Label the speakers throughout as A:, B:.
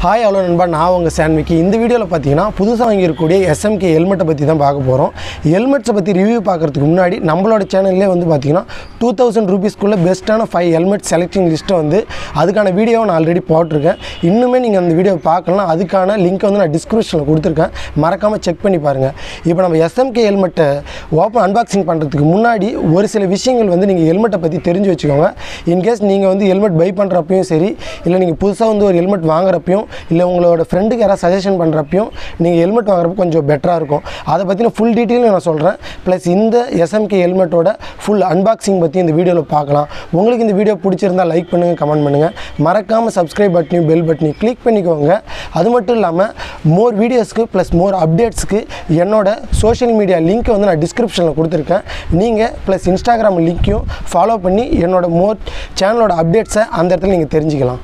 A: Hi hello நண்பா நான் உங்கள் சான்விக்கு இந்த வீடியோவில் பார்த்தீங்கன்னா புதுசாக வாங்கியிருக்கக்கூடிய எஸ்எம்கே ஹெல்மெட்டை பற்றி தான் பார்க்க போகிறோம் ஹெல்மெட்ஸை பற்றி ரிவ்யூ பார்க்குறதுக்கு முன்னாடி நம்மளோட சேனல்லே வந்து பார்த்தீங்கன்னா டூ தௌசண்ட் ருபீஸ்க்குள்ளே பெஸ்ட்டான ஃபைவ் ஹெல்மெட் செலக்டிங் லிஸ்ட்டை வந்து அதுக்கான வீடியோவை நான் ஆல்ரெடி போட்டிருக்கேன் இன்னுமே நீங்கள் அந்த வீடியோ பார்க்கலாம் அதுக்கான லிங்க்கை வந்து நான் டிஸ்கிரிப்ஷனில் கொடுத்துருக்கேன் மறக்காமல் செக் பண்ணி பாருங்கள் இப்போ நம்ம எஸ்எம்கே ஹெல்மெட்டை ஓப்பன் அன்பாக்சிங் பண்ணுறதுக்கு முன்னாடி ஒரு சில விஷயங்கள் வந்து நீங்கள் ஹெல்மெட்டை பற்றி தெரிஞ்சு வச்சுக்கோங்க இன்கேஸ் நீங்கள் வந்து ஹெல்மெட் பை பண்ணுறப்பையும் சரி இல்லை நீங்கள் புதுசாக வந்து ஒரு ஹெல்மெட் வாங்குறப்பையும் இல்லை உங்களோட ஃப்ரெண்டுக்கு யாராவது சஜஷன் பண்ணுறப்பையும் நீங்கள் ஹெல்மெட் வாங்குறப்ப கொஞ்சம் பெட்டராக இருக்கும் அதை பற்றின ஃபுல் டீட்டெயிலும் நான் சொல்கிறேன் ப்ளஸ் இந்த எஸ்எம்கே ஹெல்மெட்டோட ஃபுல் அன்பாக்சிங் பற்றி இந்த வீடியோவில் பார்க்கலாம் உங்களுக்கு இந்த வீடியோ பிடிச்சிருந்தா லைக் பண்ணுங்கள் கமெண்ட் பண்ணுங்கள் மறக்காமல் சப்ஸ்கிரைப் பட்டனையும் பெல் பட்டனையும் கிளிக் பண்ணிக்கோங்க அது மட்டும் இல்லாமல் மோர் வீடியோஸ்க்கு ப்ளஸ் மோர் அப்டேட்ஸ்க்கு என்னோட சோஷியல் மீடியா லிங்க்கை வந்து நான் டிஸ்கிரிப்ஷனில் கொடுத்துருக்கேன் நீங்கள் ப்ளஸ் இன்ஸ்டாகிராம் லிங்க்கையும் ஃபாலோ பண்ணி என்னோட மோர் சேனலோட அப்டேட்ஸை அந்த இடத்துல நீங்கள் தெரிஞ்சுக்கலாம்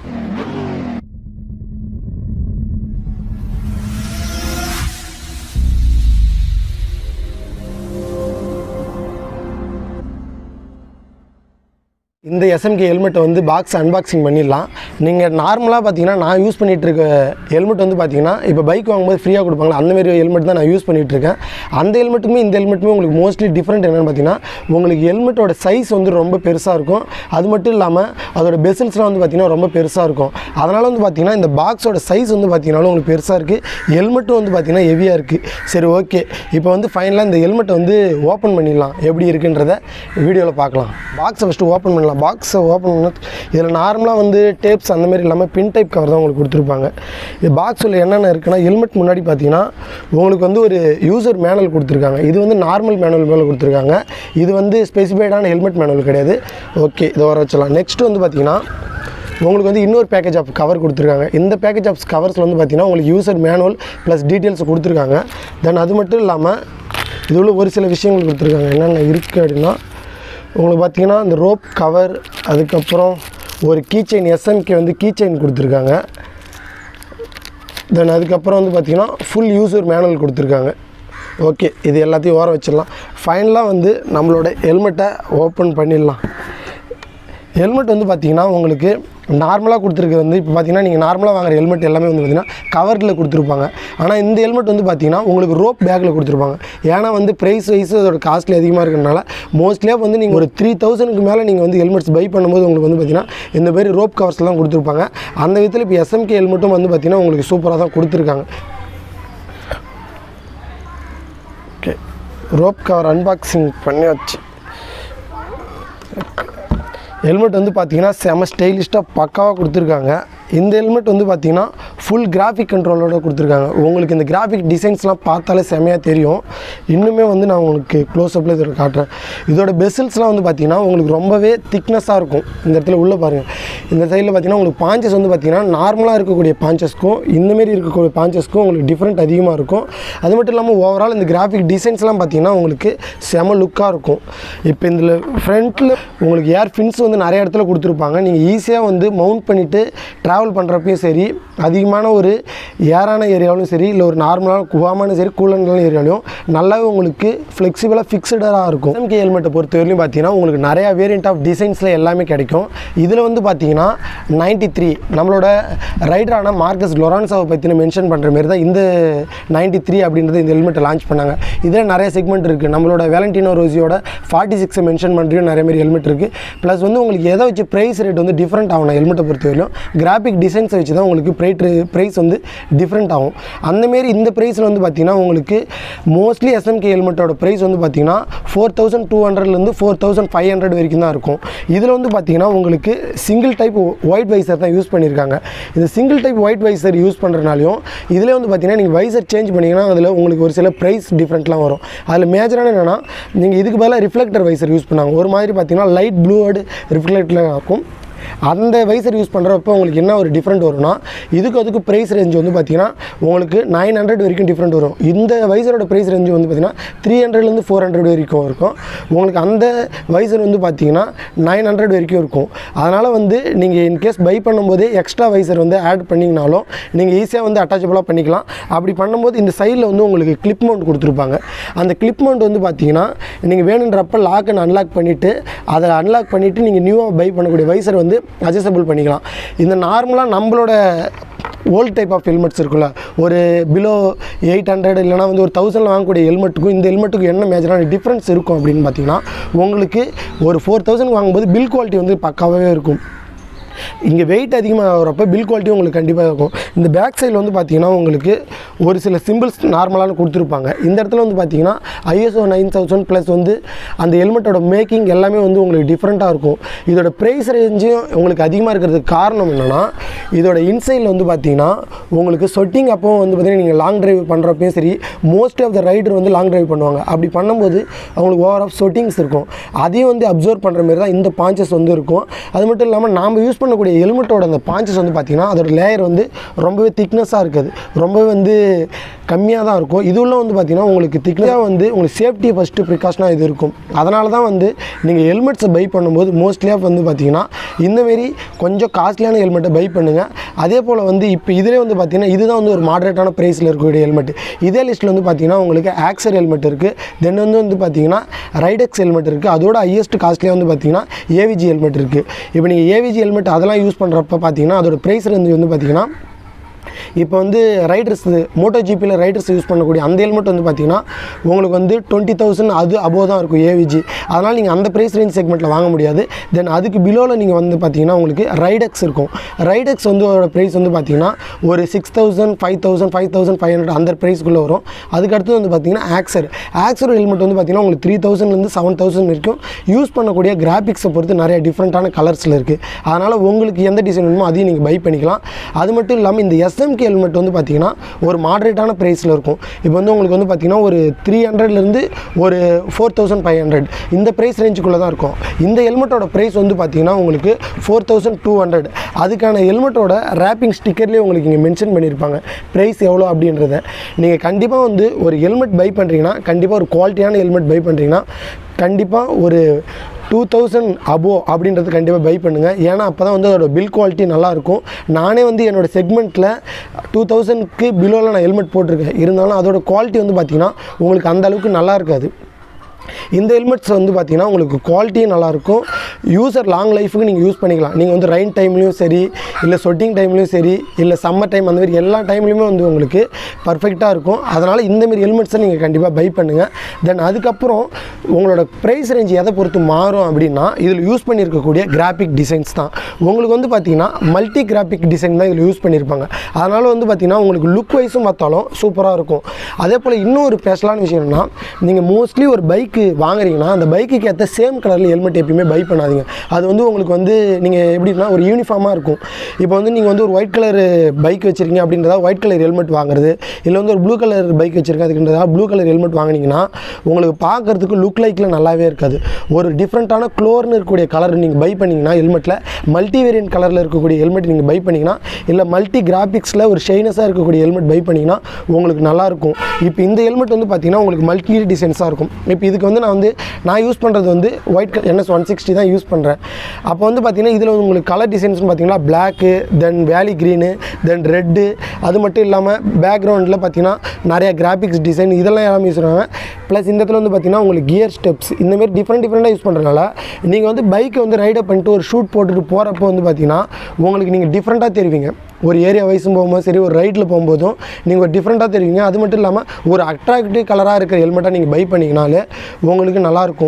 A: இந்த எஸ்எம்கே ஹெல்மெட்டை வந்து பாக்ஸ் அன்பாக்சிங் பண்ணிடலாம் நீங்கள் நார்மலாக பார்த்தீங்கன்னா நான் யூஸ் பண்ணிகிட்டு இருக்க ஹெல்மெட் வந்து பார்த்தீங்கன்னா இப்போ பைக் வாங்கும்போது ஃப்ரீயாக கொடுப்பாங்களா அந்த மாதிரி ஹெல்மெட் தான் நான் யூஸ் பண்ணிகிட்டு இருக்கேன் அந்த ஹெல்மெட்டுக்குமே இந்த ஹெல்மெட்டுமே உங்களுக்கு மோஸ்ட்லி டிஃப்ரெண்ட் என்னென்னு பார்த்தீங்கன்னா உங்களுக்கு ஹெல்மெட்டோட சைஸ் வந்து ரொம்ப பெருசாக இருக்கும் அது மட்டும் இல்லாமல் அதோட பெசில்ஸ்லாம் வந்து பார்த்தீங்கன்னா ரொம்ப பெருசாக இருக்கும் அதனால் வந்து பார்த்தீங்கன்னா இந்த பாக்ஸோட சைஸ் வந்து பார்த்தீங்கன்னாலும் உங்களுக்கு பெருசாக இருக்குது ஹெல்மெட்டும் வந்து பார்த்தீங்கன்னா ஹெவியாக இருக்குது சரி ஓகே இப்போ வந்து ஃபைனலாக இந்த ஹெல்மெட்டை வந்து ஓப்பன் பண்ணிடலாம் எப்படி இருக்குன்றத வீடியோவில் பார்க்கலாம் பாக்ஸை ஃபஸ்ட்டு ஓப்பன் பண்ணலாம் பாக்ஸை ஓப்பன் பண்ண இதில் நார்மலாக வந்து டேப்ஸ் அந்த மாதிரி இல்லாமல் பின் டைப் கவர் தான் உங்களுக்கு கொடுத்துருப்பாங்க இது பாக்ஸில் என்னென்ன இருக்குன்னா ஹெல்மெட் முன்னாடி பார்த்தீங்கன்னா உங்களுக்கு வந்து ஒரு யூசர் மேனுவல் கொடுத்துருக்காங்க இது வந்து நார்மல் மேனுவல் மேலே கொடுத்துருக்காங்க இது வந்து ஸ்பெசிஃபைடான ஹெல்மெட் மேனுவல் கிடையாது ஓகே இதை வர வச்சலாம் நெக்ஸ்ட் வந்து பார்த்தீங்கன்னா உங்களுக்கு வந்து இன்னொரு பேக்கேஜ் ஆஃப் கவர் கொடுத்துருக்காங்க இந்த பேக்கேஜ் ஆஃப் கவர்ஸில் வந்து பார்த்தீங்கன்னா உங்களுக்கு யூசர் மேனுவல் ப்ளஸ் டீட்டெயில்ஸ் கொடுத்துருக்காங்க தென் அது மட்டும் இல்லாமல் இது உள்ள ஒரு சில விஷயங்கள் கொடுத்துருக்காங்க என்னென்ன இருக்குது அப்படின்னா உங்களுக்கு பார்த்தீங்கன்னா இந்த ரோப் கவர் அதுக்கப்புறம் ஒரு கீ செயின் எஸ்எம்கே வந்து கீ செயின் கொடுத்துருக்காங்க தென் அதுக்கப்புறம் வந்து பார்த்தீங்கன்னா ஃபுல் யூசர் மேனுவல் கொடுத்துருக்காங்க ஓகே இது எல்லாத்தையும் ஓரம் வச்சிடலாம் ஃபைனலாக வந்து நம்மளோட ஹெல்மெட்டை ஓப்பன் பண்ணிடலாம் ஹெல்மெட் வந்து பார்த்தீங்கன்னா உங்களுக்கு நார்மலாக கொடுத்துருக்கு வந்து இப்போ பார்த்தீங்கன்னா நீங்கள் நார்மலாக வாங்குற ஹெல்மெட் எல்லாமே வந்து பார்த்தீங்கன்னா கவரில் கொடுத்துருப்பாங்க ஆனால் இந்த ஹெல்மெட் வந்து பார்த்தீங்கன்னா உங்களுக்கு ரோப் பேக்கில் கொடுத்துருப்பாங்க ஏன்னா வந்து ப்ரைஸ் வைஸ் அதோட காஸ்ட்லி அதிகமாக இருக்கிறனால மோஸ்ட்லியாக வந்து நீங்கள் ஒரு த்ரீ தௌசண்ட்க்கு மேலே நீங்கள் வந்து ஹெல்மெட்ஸ் பை பண்ணும்போது உங்களுக்கு வந்து பார்த்தீங்கன்னா இந்த மாதிரி ரோப் கவர்ஸ் தான் கொடுத்துருப்பாங்க அந்த விதத்தில் இப்போ எஸ்எம்கே ஹெல்மெட்டும் வந்து பார்த்தீங்கன்னா உங்களுக்கு சூப்பராக தான் கொடுத்துருக்காங்க ஓகே ரோப் கவர் அன்பாக்சிங் பண்ணியாச்சு ஹெல்மெட் வந்து பார்த்தீங்கன்னா செம ஸ்டைலிஷ்டாக பக்காவாக கொடுத்துருக்காங்க இந்த ஹெல்மெட் வந்து பார்த்தீங்கன்னா ஃபுல் கிராஃபிக் கண்ட்ரோலோட கொடுத்துருக்காங்க உங்களுக்கு இந்த கிராஃபிக் டிசைன்ஸ்லாம் பார்த்தாலே செமையாக தெரியும் இன்னுமே வந்து நான் உங்களுக்கு க்ளோஸ்அப்பில் இதோட காட்டுறேன் இதோட பெசில்ஸ்லாம் வந்து பார்த்தீங்கன்னா உங்களுக்கு ரொம்பவே திக்னஸாக இருக்கும் இந்த இடத்துல உள்ளே பாருங்கள் இந்த சைடில் பார்த்தீங்கன்னா உங்களுக்கு பாஞ்சஸ் வந்து பார்த்தீங்கன்னா நார்மலாக இருக்கக்கூடிய பாஞ்சஸ்க்கும் இந்தமாரி இருக்கக்கூடிய பாஞ்சஸ்க்கும் உங்களுக்கு டிஃப்ரெண்ட் அதிகமாக இருக்கும் அது மட்டும் இல்லாமல் ஓவரால் இந்த கிராஃபிக் டிசைன்ஸ்லாம் பார்த்தீங்கன்னா உங்களுக்கு செம லுக்காக இருக்கும் இப்போ இதில் ஃப்ரண்ட்டில் உங்களுக்கு ஏர் ஃபின்ஸ் வந்து நிறைய இடத்துல கொடுத்துருப்பாங்க நீங்கள் ஈஸியாக வந்து மவுண்ட் பண்ணிவிட்டு ட்ராவல் பண்ணுறப்பையும் சரி அதிகமான ஒரு ஏரான ஏரியாவிலும் சரி இல்லை ஒரு நார்மலான குவாமான சரி கூலண்டான ஏரியாலையும் நல்லாவே உங்களுக்கு ஃப்ளெக்சிபிளாக ஃபிக்ஸ்டாக இருக்கும் எம்கே ஹெல்மெட்டை பொறுத்தவரையிலும் பார்த்தீங்கன்னா உங்களுக்கு நிறையா வேரியண்ட் ஆஃப் டிசைன்ஸில் எல்லாமே கிடைக்கும் இதில் வந்து பார்த்தீங்கன்னா நைன்டி த்ரீ நம்மளோட ரைடரான மார்க்கஸ் லொரான்ஸாவை பற்றின மென்ஷன் பண்ணுற மாதிரி தான் இந்த நைன்டி த்ரீ அப்படின்றது இந்த ஹெல்மெட்டை லான்ச் பண்ணாங்க இதில் நிறைய செக்மெண்ட் இருக்குது நம்மளோட வேலண்டினோ ரோசியோட ஃபார்ட்டி சிக்ஸை மென்ஷன் பண்ணுறையும் நிறைய மாதிரி ஹெல்மெட் இருக்குது ப்ளஸ் வந்து உங்களுக்கு எதை வச்சு ப்ரைஸ் ரேட் வந்து டிஃப்ரெண்ட் ஆகணும் ஹெல்மெட்டை பொறுத்தவரையிலும் கிராஃபிக் டிசைன்ஸை வச்சு தான் உங்களுக்கு ப்ரைட் ப்ரைஸ் வந்து டிஃப்ரெண்ட் ஆகும் அந்தமாரி இந்த ப்ரைஸில் வந்து பார்த்தீங்கன்னா உங்களுக்கு மோஸ்ட்லி எஸ்எம்கே ஹெல்மெட்டோட ப்ரைஸ் வந்து பார்த்தீங்கன்னா ஃபோர் தௌசண்ட் டூ ஹண்ட்ரட்லேருந்து ஃபோர் தௌசண்ட் ஃபைவ் ஹண்ட்ரட் வரைக்கும் தான் இருக்கும் இதில் வந்து பார்த்தீங்கன்னா உங்களுக்கு சிங்கிள் டைப் ஒயிட் வைசர் தான் யூஸ் பண்ணியிருக்காங்க இந்த single type white visor use பண்ணுறனாலையும் இதில் வந்து பார்த்தீங்கன்னா நீங்கள் வைசர் சேஞ்ச் பண்ணிங்கன்னா அதில் உங்களுக்கு ஒரு சில ப்ரைஸ் டிஃப்ரெண்ட்லாம் வரும் அதில் மேஜரான என்னென்னா நீங்கள் இதுக்கு பதிலாக ரிஃப்ளெக்டர் வைசர் யூஸ் பண்ணாங்க ஒரு மாதிரி பார்த்தீங்கன்னா லைட் ப்ளூவோடு ரிஃப்ளெக்டில் இருக்கும் அந்த வைசர் யூஸ் பண்ணுறப்போ உங்களுக்கு என்ன ஒரு டிஃப்ரெண்ட் வரும்னா இதுக்கு அதுக்கு ப்ரைஸ் ரேஞ்ச் வந்து பார்த்தீங்கன்னா உங்களுக்கு நைன் ஹண்ட்ரட் வரைக்கும் டிஃப்ரெண்ட் வரும் இந்த வைசரோட ப்ரைஸ் ரேஞ்ச் வந்து பார்த்தீங்கன்னா த்ரீ ஹண்ட்ரட்லேருந்து ஃபோர் ஹண்ட்ரட் வரைக்கும் இருக்கும் உங்களுக்கு அந்த வைசர் வந்து பார்த்தீங்கன்னா நைன் ஹண்ட்ரட் வரைக்கும் இருக்கும் அதனால் வந்து நீங்கள் இன்கேஸ் பை பண்ணும்போதே எக்ஸ்ட்ரா வைசர் வந்து ஆட் பண்ணிங்கனாலும் நீங்கள் ஈஸியாக வந்து அட்டாச்சபிளாக பண்ணிக்கலாம் அப்படி பண்ணும்போது இந்த சைடில் வந்து உங்களுக்கு கிளிப் மவுண்ட் கொடுத்துருப்பாங்க அந்த கிளிப் மவுண்ட் வந்து பார்த்தீங்கன்னா நீங்கள் வேணுன்றப்ப லாக் அண்ட் அன்லாக் பண்ணிவிட்டு அதை அன்லாக் பண்ணிவிட்டு நீங்கள் நியூவாக பை பண்ணக்கூடிய வைசர் வந்து அட்ஜஸ்டபிள் பண்ணிக்கலாம் இந்த நார்மலாக நம்மளோட ஓல்ட் டைப் ஆஃப் ஹெல்மெட்ஸ் இருக்குல்ல ஒரு பிலோ எயிட் ஹண்ட்ரட் இல்லைனா வந்து ஒரு தௌசண்டில் வாங்கக்கூடிய ஹெல்மெட்டுக்கும் இந்த ஹெல்மெட்டுக்கும் என்ன மேஜரான டிஃப்ரென்ஸ் இருக்கும் அப்படின்னு பார்த்தீங்கன்னா உங்களுக்கு ஒரு ஃபோர் தௌசண்ட் வாங்கும்போது பில் குவாலிட்டி வந்து பக்காவாகவே இருக்கும் இங்கே வெயிட் அதிகமாக ஆகிறப்ப பில் குவாலிட்டி உங்களுக்கு கண்டிப்பாக இருக்கும் இந்த பேக் சைடில் வந்து பார்த்தீங்கன்னா உங்களுக்கு ஒரு சில சிம்பிள்ஸ் நார்மலான கொடுத்துருப்பாங்க இந்த இடத்துல வந்து பார்த்தீங்கன்னா ஐஎஸ்ஓ நைன் தௌசண்ட் ப்ளஸ் வந்து அந்த ஹெல்மெட்டோட மேக்கிங் எல்லாமே வந்து உங்களுக்கு டிஃப்ரெண்ட்டாக இருக்கும் இதோட ப்ரைஸ் ரேஞ்சும் உங்களுக்கு அதிகமாக இருக்கிறதுக்கு காரணம் என்னென்னா இதோட இன்சைடில் வந்து பார்த்தீங்கன்னா உங்களுக்கு சொட்டிங் அப்போ வந்து பார்த்தீங்கன்னா நீங்கள் லாங் டிரைவ் பண்ணுறப்பையும் சரி மோஸ்ட் ஆஃப் த ரைடர் வந்து லாங் டிரைவ் பண்ணுவாங்க அப்படி பண்ணும்போது அவங்களுக்கு ஓவர் ஆஃப் சொட்டிங்ஸ் இருக்கும் அதையும் வந்து அப்சர்வ் பண்ணுற மாதிரி தான் இந்த பாஞ்சஸ் வந்து இருக்கும் அது மட்டும் இல்லாமல் நாம் யூஸ் பண்ணக்கூடிய ஹெல்மெட்டோட அந்த பாஞ்சஸ் வந்து பார்த்திங்கன்னா அதோட லேயர் வந்து ரொம்பவே திக்னஸாக இருக்காது ரொம்பவே வந்து கம்மியாக தான் இருக்கும் இதுவுள்ள வந்து பார்த்திங்கன்னா உங்களுக்கு திக்னஸாக வந்து உங்களுக்கு சேஃப்டி ஃபஸ்ட்டு ப்ரிகாஷனாக இது இருக்கும் அதனால தான் வந்து நீங்கள் ஹெல்மெட்ஸை பை பண்ணும்போது மோஸ்ட்லியாக வந்து பார்த்திங்கன்னா இந்தமாரி கொஞ்சம் காஸ்ட்லியான ஹெல்மெட்டை பை பண்ணுங்கள் அதே போல் வந்து இப்போ இதிலே வந்து பார்த்திங்கன்னா இதுதான் வந்து ஒரு மாடரேட்டான ப்ரைஸில் இருக்கக்கூடிய ஹெல்மெட் இதே லிஸ்ட்டில் வந்து பார்த்திங்கன்னா உங்களுக்கு ஆக்சர் ஹெல்மெட் இருக்குது தென் வந்து வந்து பார்த்திங்கன்னா ரைடெக்ஸ் ஹெல்மெட் இருக்குது அதோட ஹையஸ்ட் காஸ்ட்லியாக வந்து பார்த்திங்கன்னா ஏவிஜி ஹெல்மெட் இருக்குது இப்போ நீங்கள் ஏவிஜி ஹெல்மெட் அதெல்லாம் யூஸ் பண்ணுறப்ப பார்த்தீங்கன்னா அதோட ப்ரைஸ் ரேஞ்சு வந்து பார்த்தீங்கன்னா இப்போ வந்து ரைடர்ஸ் மோட்டோ ஜிபியில் ரைடர்ஸ் யூஸ் பண்ணக்கூடிய அந்த ஹெல்மெட் வந்து பார்த்தீங்கன்னா உங்களுக்கு வந்து டுவெண்ட்டி தௌசண்ட் அது அபோவ் தான் இருக்கும் ஏவிஜி அதனால் நீங்கள் அந்த ப்ரைஸ் ரேஞ்ச் செக்மெண்ட்டில் வாங்க முடியாது தென் அதுக்கு பிலோவில் நீங்கள் வந்து பார்த்தீங்கன்னா உங்களுக்கு ரைடெக்ஸ் இருக்கும் ரைடெக்ஸ் வந்து அதோட ப்ரைஸ் வந்து பார்த்தீங்கன்னா ஒரு six thousand five thousand five thousand five hundred அந்த ப்ரைஸ்க்குள்ளே வரும் அதுக்கடுத்து வந்து பார்த்தீங்கன்னா ஆக்சர் ஆக்சர் ஹெல்மெட் வந்து பார்த்தீங்கன்னா உங்களுக்கு த்ரீ தௌசண்ட்லேருந்து செவன் தௌசண்ட் வரைக்கும் யூஸ் பண்ணக்கூடிய கிராஃபிக்ஸை பொறுத்து நிறைய டிஃப்ரெண்ட்டான கலர்ஸில் இருக்குது அதனால் உங்களுக்கு எந்த டிசைன் வேணுமோ அதையும் நீங்கள் பை பண்ணிக்கலாம் அது மட்டும் இல்லாமல் இந்த எஸ்எம்கே ஹெல்மெட் வந்து பார்த்தீங்கன்னா ஒரு மாடரேட்டான ப்ரைஸில் இருக்கும் இப்போ வந்து உங்களுக்கு வந்து பார்த்தீங்கன்னா ஒரு த்ரீ ஹண்ட்ரட்லேருந்து ஒரு ஃபோர் தௌசண்ட் ஃபைவ் ஹண்ட்ரட் இந்த ப்ரைஸ் ரேஞ்சுக்குள்ளே தான் இருக்கும் இந்த ஹெல்மெட்டோட ப்ரைஸ் வந்து பார்த்தீங்கன்னா உங்களுக்கு ஃபோர் தௌசண்ட் டூ ஹண்ட்ரட் அதுக்கான ஹெல்மெட்டோட ரேப்பிங் ஸ்டிக்கர்லேயே உங்களுக்கு இங்கே மென்ஷன் பண்ணியிருப்பாங்க ப்ரைஸ் எவ்வளோ அப்படின்றத நீங்கள் கண்டிப்பாக வந்து ஒரு ஹெல்மெட் பை பண்ணுறீங்கன்னா கண்டிப்பாக ஒரு குவாலிட்டியான ஹெல்மெட் பை பண்ணுறீங்கன்னா கண்டிப்பாக ஒரு டூ தௌசண்ட் அபோ அப்படின்றது கண்டிப்பாக பை பண்ணுங்கள் ஏன்னா அப்போ தான் வந்து அதோட பில் குவாலிட்டி நல்லாயிருக்கும் நானே வந்து என்னோடய செக்மெண்ட்டில் டூ தௌசண்ட்க்கு பிலோவில் நான் ஹெல்மெட் போட்டிருக்கேன் இருந்தாலும் அதோட குவாலிட்டி வந்து பார்த்திங்கன்னா உங்களுக்கு அந்த அளவுக்கு நல்லா இருக்காது இந்த ஹெல்மெட்ஸ் வந்து பார்த்திங்கன்னா உங்களுக்கு குவாலிட்டியும் நல்லாயிருக்கும் யூசர் லாங் லைஃபுக்கு நீங்கள் யூஸ் பண்ணிக்கலாம் நீங்கள் வந்து ரெயின் டைம்லேயும் சரி இல்லை சொட்டிங் டைம்லேயும் சரி இல்லை சம்மர் டைம் அந்த மாதிரி எல்லா டைம்லையுமே வந்து உங்களுக்கு பர்ஃபெக்டாக இருக்கும் அதனால் இந்தமாரி ஹெல்மெட்ஸை நீங்கள் கண்டிப்பாக பை பண்ணுங்கள் தென் அதுக்கப்புறம் உங்களோட ப்ரைஸ் ரேஞ்ச் எதை பொறுத்து மாறும் அப்படின்னா இதில் யூஸ் பண்ணியிருக்கக்கூடிய கிராஃபிக் டிசைன்ஸ் தான் உங்களுக்கு வந்து பார்த்திங்கன்னா மல்டி கிராஃபிக் டிசைன் தான் இதில் யூஸ் பண்ணியிருப்பாங்க அதனால் வந்து பார்த்திங்கன்னா உங்களுக்கு லுக் வைஸும் பார்த்தாலும் சூப்பராக இருக்கும் அதே போல் இன்னும் ஒரு ஸ்பெஷலான விஷயம் என்னன்னா நீங்கள் மோஸ்ட்லி ஒரு பைக்கு வாங்குறீங்கன்னா அந்த பைக்குக்கு ஏற்ற சேம் கலரில் ஹெல்மெட் எப்பயுமே பை பண்ணாதீங்க அது வந்து உங்களுக்கு வந்து நீங்கள் எப்படின்னா ஒரு யூனிஃபார்மாக இருக்கும் இப்போ வந்து நீங்கள் வந்து ஒரு ஒயிட் கலர் பைக் வச்சுருக்கீங்க அப்படின்றதா ஒயிட் கலர் ஹெல்மெட் வாங்குறது இல்லை வந்து ஒரு ப்ளூ கலர் பைக் வச்சுருக்கேன் அதுக்குன்றதா ப்ளூ கலர் ஹெல்மெட் வாங்குனீங்கன்னா உங்களுக்கு பார்க்கறதுக்கு லுக் லைக்கில் நல்லாவே இருக்காது ஒரு டிஃப்ரெண்ட்டான க்ளோர்னு இருக்கக்கூடிய கலர் நீங்கள் பை பண்ணிங்கன்னா ஹெல்மெட்டில் மல்டி வேரியன்ட் கலரில் இருக்கக்கூடிய ஹெல்மெட் நீங்கள் பை பண்ணிங்கன்னா இல்லை மல்டி கிராஃபிக்ஸில் ஒரு ஷைனஸாக இருக்கக்கூடிய ஹெல்மெட் பை பண்ணிங்கன்னா உங்களுக்கு நல்லாயிருக்கும் இப்போ இந்த ஹெல்மெட் வந்து பார்த்தீங்கன்னா உங்களுக்கு மல்டி டிசைன்ஸாக இருக்கும் இப்போ இதுக்கு வந்து நான் வந்து நான் யூஸ் பண்ணுறது வந்து white colour NS one sixty தான் யூஸ் பண்ணுறேன் அப்போ வந்து பார்த்தீங்கன்னா இதில் உங்களுக்கு கலர் டிசைன்ஸ்னு பார்த்தீங்கன்னா பிளாக்கு தென் வேலி க்ரீனு தென் ரெட்டு அது மட்டும் இல்லாமல் பேக்ரவுண்டில் பார்த்தீங்கன்னா நிறைய கிராஃபிக்ஸ் டிசைன் இதெல்லாம் எல்லாமே யூஸ் பண்ணுவாங்க ப்ளஸ் இந்த இடத்துல வந்து பார்த்தீங்கன்னா உங்களுக்கு கியர் ஸ்டெப்ஸ் இந்தமாரி டிஃப்ரெண்ட் டிஃப்ரெண்ட்டாக யூஸ் பண்ணுறதுனால நீங்கள் வந்து பைக்கை வந்து ரைடப் பண்ணிட்டு ஒரு ஷூட் போட்டுட்டு போகிறப்போ வந்து பார்த்தீங்கன்னா உங்களுக்கு நீங்கள் டிஃப்ரெண்ட்டாக தெரிவிங்க ஒரு ஏரியா வைஸும் போகும்போது சரி ஒரு ரைட்டில் போகும்போதும் நீங்கள் ஒரு டிஃப்ரெண்ட்டாக தெரிவிங்க அது மட்டும் இல்லாமல் ஒரு அட்ராக்டிவ் கலராக இருக்கிற ஹெல்மெட்டாக நீங்கள் பை பண்ணிங்கனாலே உங்களுக்கு நல்லாயிருக்கும்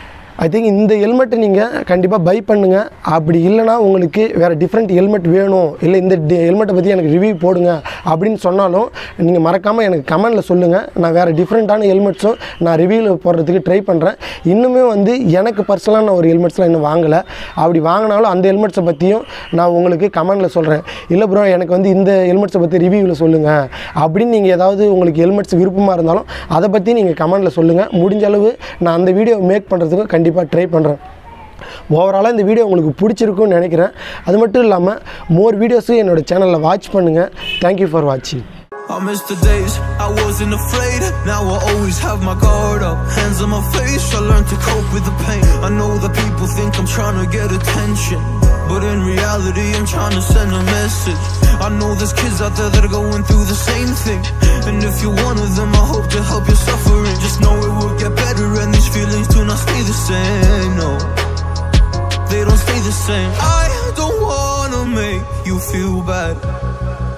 A: ஐ திங்க் இந்த ஹெல்மெட்டை நீங்கள் கண்டிப்பாக பை பண்ணுங்கள் அப்படி இல்லைனா உங்களுக்கு வேறு டிஃப்ரெண்ட் ஹெல்மெட் வேணும் இல்லை இந்த ஹெல்மெட்டை பற்றி எனக்கு ரிவ்யூ போடுங்க அப்படின்னு சொன்னாலும் நீங்கள் மறக்காமல் எனக்கு கமெண்டில் சொல்லுங்கள் நான் வேறு டிஃப்ரெண்ட்டான ஹெல்மெட்ஸும் நான் ரிவ்யூவில் போடுறதுக்கு ட்ரை பண்ணுறேன் இன்னுமே வந்து எனக்கு பர்சனலாக நான் ஒரு ஹெல்மெட்ஸ்லாம் இன்னும் வாங்கலை அப்படி வாங்கினாலும் அந்த ஹெல்மெட்ஸை பற்றியும் நான் உங்களுக்கு கமெண்டில் சொல்கிறேன் இல்லை ப்ரோ எனக்கு வந்து இந்த ஹெல்மெட்ஸை பற்றி ரிவ்யூவில் சொல்லுங்கள் அப்படின்னு நீங்கள் ஏதாவது உங்களுக்கு ஹெல்மெட்ஸ் விருப்பமாக இருந்தாலும் அதை பற்றி நீங்கள் கமெண்டில் சொல்லுங்கள் முடிஞ்ச அளவு நான் அந்த வீடியோ மேக் பண்ணுறதுக்கு கண்டிப்பாக ட்ரை பண்ணுறேன் ஓவராலாக இந்த வீடியோ உங்களுக்கு பிடிச்சிருக்கும்னு நினைக்கிறேன் அது மட்டும் இல்லாமல் மோர் வீடியோஸும் என்னோட சேனலில் வாட்ச் பண்ணுங்கள் தேங்க்யூ ஃபார் வாட்சிங்
B: I miss the days I wasn't afraid. Now I always have my guard up. Hands on my face, I learned to cope with the pain. I know that people think I'm trying to get attention. But in reality, I'm trying to send a message. I know there's kids out there that are going through the same thing. And if you're one of them, I hope to help your suffering. Just know it will get better, and these feelings do not stay the same. No, they don't stay the same. I don't wanna make you feel bad.